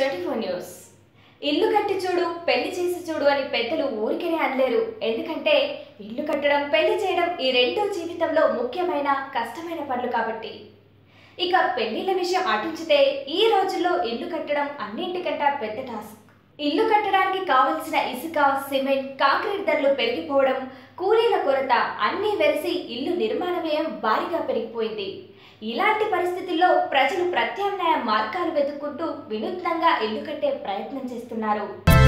twenty four news ఇల్లు కట్టి చూడు పెళ్లి చేసి చూడు అని పెద్దలు ఊరికనే అనలేరు ఎందుకంటే ఇల్లు కట్టడం పెళ్లి చేయడం ఈ రెండో జీవితంలో ముఖ్యమైన కష్టమైన పనులు కాబట్టి ఇక పెళ్లిళ్ళ విషయం అటుంచితే ఈ రోజుల్లో ఇల్లు కట్టడం అన్నింటికంటే పెద్ద టాస్క్ ఇల్లు కట్టడానికి కావలసిన ఇసుక సిమెంట్ కాంక్రీట్ ధరలు పెరిగిపోవడం కూలీల కొరత అన్నీ వెలిసి ఇల్లు నిర్మాణ వ్యయం భారీగా పెరిగిపోయింది ఇలాంటి పరిస్థితుల్లో ప్రజలు ప్రత్యామ్నాయ మార్గాలు వెతుక్కుంటూ వినూత్నంగా ఇల్లు కట్టే ప్రయత్నం చేస్తున్నారు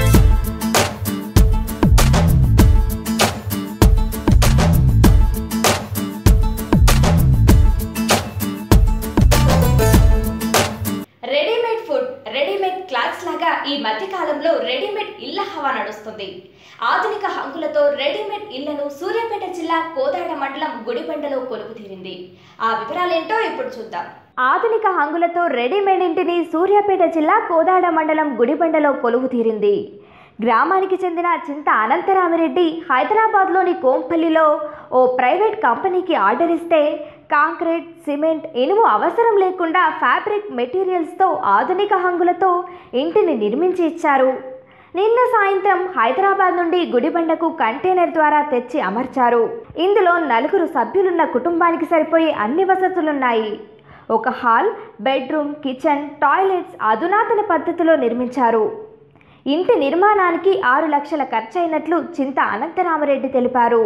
రెడీమేడ్ ఫుడ్ రెడీమేడ్ క్లాత్స్ లాగా ఈ మధ్య కాలంలో రెడీమేడ్ ఇళ్ల హవా నడుస్తుంది ఆధునిక హంగులతో రెడీమేడ్ ఇళ్లను సూర్యాపేట జిల్లా కోదాడ మండలం గుడిబండలో కొలువు తీరింది ఆ వివరాలేంటో ఇప్పుడు చూద్దాం ఆధునిక హంగులతో రెడీమేడ్ ఇంటిని సూర్యాపేట జిల్లా కోదాడ మండలం గుడిబండలో కొలువు తీరింది గ్రామానికి చెందిన చింత అనంతరామిరెడ్డి హైదరాబాద్లోని కోంపల్లిలో ఓ ప్రైవేట్ కంపెనీకి ఆర్డర్ ఇస్తే కాంక్రీట్ సిమెంట్ ఇనుము అవసరం లేకుండా ఫ్యాబ్రిక్ మెటీరియల్స్తో ఆధునిక హంగులతో ఇంటిని నిర్మించి ఇచ్చారు నిన్న సాయంత్రం హైదరాబాద్ నుండి గుడిబండకు కంటైనర్ ద్వారా తెచ్చి అమర్చారు ఇందులో నలుగురు సభ్యులున్న కుటుంబానికి సరిపోయే అన్ని వసతులున్నాయి ఒక హాల్ బెడ్రూమ్ కిచెన్ టాయిలెట్స్ అధునాతన పద్ధతిలో నిర్మించారు ఇంటి నిర్మాణానికి ఆరు లక్షల ఖర్చయినట్లు చింత అనంతరామరెడ్డి తెలిపారు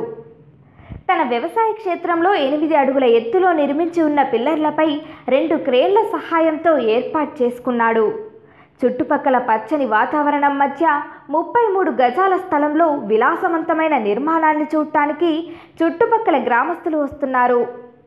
తన వ్యవసాయ క్షేత్రంలో ఎనిమిది అడుగుల ఎత్తులో నిర్మించి ఉన్న పిల్లర్లపై రెండు క్రేన్ల సహాయంతో ఏర్పాటు చేసుకున్నాడు చుట్టుపక్కల పచ్చని వాతావరణం మధ్య ముప్పై మూడు గజాల స్థలంలో విలాసవంతమైన నిర్మాణాన్ని చూడటానికి చుట్టుపక్కల గ్రామస్తులు వస్తున్నారు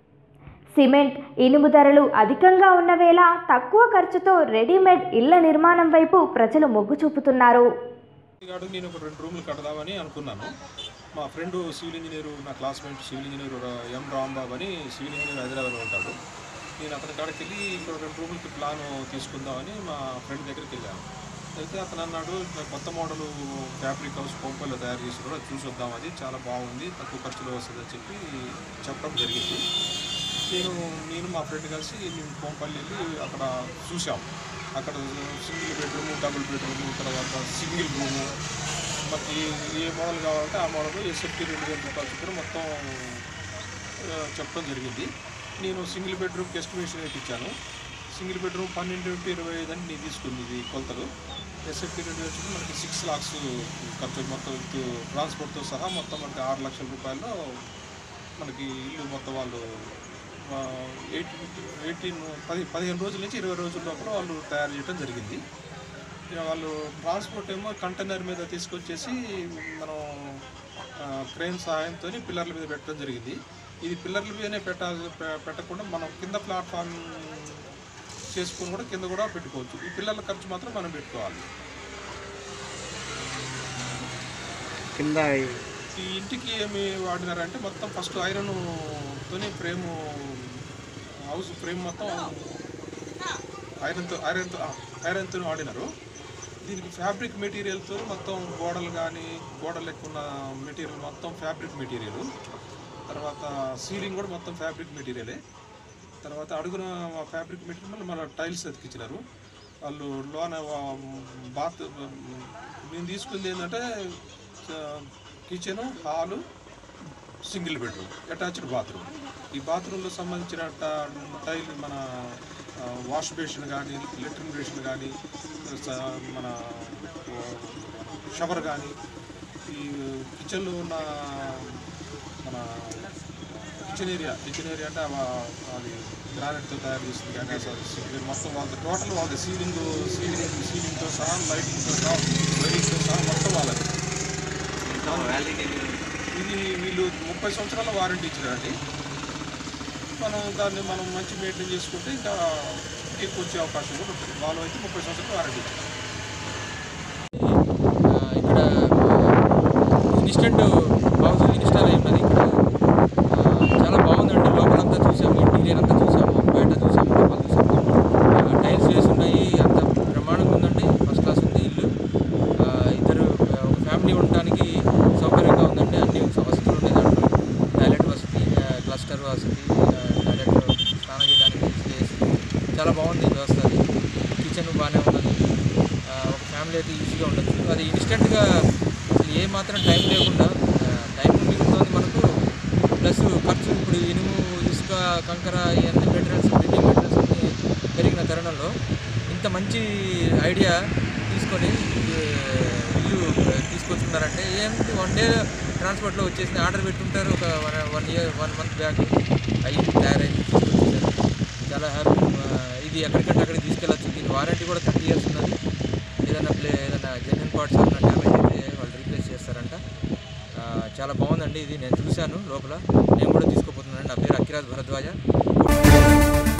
సిమెంట్ ఇనుము ధరలు అధికంగా ఉన్న వేళ తక్కువ ఖర్చుతో రెడీమేడ్ ఇళ్ల నిర్మాణం వైపు ప్రజలు మొగ్గు చూపుతున్నారు కాడు నేను ఒక రెండు రూమ్లు కడదామని అనుకున్నాను మా ఫ్రెండ్ సివిల్ ఇంజనీర్ నా క్లాస్మేట్ సివిల్ ఇంజనీర్ రా- ఎం రాంబాబు అని సివిల్ ఇంజనీర్ హైదరాబాద్లో ఉంటాడు నేను అతని కాడికి వెళ్ళి ఇక్కడ రెండు రూములకి ప్లాన్ తీసుకుందామని మా ఫ్రెండ్ దగ్గరికి వెళ్ళాను అయితే అతను అన్నాడు "ఇట్లా కొత్త మోడల్ ఫ్యాబ్రిక్ హౌస్ కొంపల్లో తయారు చేసి కూడా చూసి వద్దాం అది చాలా బాగుంది తక్కువ ఖర్చులో వస్తుందని చెప్పి చెప్పడం జరిగింది నేను నేను మా ఫ్రెండ్ కలిసి మేము కోంపల్లి వెళ్ళి అక్కడ చూసాం అక్కడ సింగిల్ బెడ్రూమ్ డబుల్ బెడ్రూమ్ తర్వాత సింగిల్ రూము మనకి ఏ మోడల్ కావాలంటే ఆ మోడల్ ఎస్ఎఫ్టీ రెండు వేల రూపాయలు చొప్పున మొత్తం ఆ, చెప్పడం జరిగింది నేను సింగిల్ బెడ్రూమ్కి ఎస్టిమేషన్ ఇచ్చాను సింగిల్ బెడ్రూమ్ పన్నెండు ఇంటూ ఇరవై ఐదు అని నేను తీసుకుంది ఇది కొలతలు ఎస్ఎఫ్టీ రెండు వేలు చొప్పున మనకి సిక్స్ లాక్స్ ఖర్చు మొత్తం విత్ ట్రాన్స్పోర్ట్తో సహా మొత్తం మనకి ఆరు లక్షల రూపాయల్లో మనకి ఇల్లు మొత్తం వాళ్ళు ఎయిటీన్ ఎయిటీన్ పది పదిహేను రోజుల నుంచి ఇరవై రోజుల లోపల వాళ్ళు తయారు చేయడం జరిగింది ఇక వాళ్ళు ట్రాన్స్పోర్ట్ ఏమో కంటైనర్ మీద తీసుకొచ్చేసి మనం క్రెయిన్ సహాయంతో పిల్లర్ల మీద పెట్టడం జరిగింది ఇది పిల్లర్ల మీదనే పెట్ట పె- పెట్టకుండా మనం కింద ప్లాట్ఫామ్ చేసుకుని కూడా కింద కూడా పెట్టుకోవచ్చు ఈ పిల్లల ఖర్చు మాత్రం మనం పెట్టుకోవాలి కింద ఈ ఇంటికి ఏమి వాడినారంటే మొత్తం ఫస్ట్ ఐరన్ తోని ఫ్రేమ్ హౌస్ ఫ్రేమ్ మొత్తం ఐరన్తో ఐరన్తో ఐరన్తో వాడినారు దీనికి ఫ్యాబ్రిక్ మెటీరియల్తో మొత్తం గోడలు కానీ గోడలు ఎక్కువ ఉన్న మెటీరియల్ మొత్తం ఫ్యాబ్రిక్ మెటీరియల్ తర్వాత సీలింగ్ కూడా మొత్తం ఫ్యాబ్రిక్ మెటీరియలే తర్వాత అడుగున ఫ్యాబ్రిక్ మెటీరియల్ మన టైల్స్ అతికించినారు వాళ్ళు లోన బాత్ మేము తీసుకుంది ఏంటంటే kitchen hall single bedroom attached bathroom ఈ బాత్రూంలో సంబంధించిన ట- టైల్ మన ఆ, వాష్ బేసిన్ కానీ లెట్రిన్ బేసిన్ కానీ స- మన షవర్ కానీ ఈ కిచెన్లో ఉన్న మన కిచెన్ ఏరియా కిచెన్ ఏరియా అంటే అవ- అది గ్రానైట్తో తయారు చేసింది కానీ అసలు సీ- మొత్తం వాళ్ళది టోటల్ వాళ్ళది సీలింగ్ సీలింగ్ సీలింగ్తో సహా లైటింగ్తో సహా వైరింగ్తో సహా మొత్తం వాళ్ళది ఇది వీళ్ళు ముప్పై సంవత్సరాల వారంటీ ఇచ్చినారండి మనం దాన్ని మనం మంచి మెయింటైన్ చేసుకుంటే ఇంకా ఎక్కువ వచ్చే అవకాశం కూడా ఉంటుంది వాళ్ళు అయితే ముప్పై సంవత్సరాల వారంటీ ఇచ్చారు ఆ, ఇక్కడ ఇన్స్టెంట్ హౌస్ ఇన్స్టాల్ అయి ఉన్నది ఇక్కడ ఆ, చాలా బాగుందండి లోపలంతా చూసాము ఇంటీరియర్ అంతా చూసాము బయట చూసాము లోపల చూసాము ఆ, టైల్స్ వేసి ఉన్నాయి అంత బ్రహ్మాండంగా ఉందండి ఫస్ట్ క్లాస్ ఉంది ఇల్లు ఆ, ఇద్దరు ఆ, ఒక ఫ్యామిలీ ఉండడానికి సౌకర్యంగా ఉందండి అన్ని వసతులు ఉన్నాయి దాంట్లో టాయిలెట్ వసతి ఆ, క్లస్టర్ వసతి ఆ, టాయిలెట్ స్నానం చేయడానికి స్పేస్ చాలా బాగుంది వ్యవస్థ అది కిచెన్ బాగానే ఉన్నది ఆ, ఒక ఫ్యామిలీ అయితే ఈజీగా ఉండొచ్చు అది ఇన్స్టెంట్గా అసలు ఏ మాత్రం టైం లేకుండా టైం మిగులుతుంది మనకు ప్లస్ ఖర్చు ఇప్పుడు ఇనుము ఇసుక కంకర ఇవన్నీ మెటీరియల్స్ బిల్డింగ్ మెటీరియల్స్ అన్నీ పెరిగిన తరుణంలో ఇంత మంచి ఐడియా తీసుకొని ఈ ఇల్లు తీసుకొచ్చుకున్నారంటే ఏంటి వన్ డే ట్రాన్స్పోర్ట్లో వచ్చేసి ఆర్డర్ పెట్టుంటారు ఒక one one year one month back అయ్యింది తయారైంది తీసుకొచ్చేసారు చాలా హ్యాపీ ఇది ఎక్కడికంటే అక్కడికి తీసుకెళ్ళచ్చు దీని వారంటీ కూడా థర్టీ ఇయర్స్ ఉన్నది ఏదైనా ప్లే ఏదైనా జెన్యున్ పార్ట్స్ ఏమైనా డ్యామేజ్ అయితే వాళ్ళు రీప్లేస్ చేస్తారంట ఆ, చాలా బాగుందండి ఇది నేను చూశాను లోపల నేను కూడా తీసుకోపోతున్నాను నా పేరు అకిరాజ్ భరద్వాజ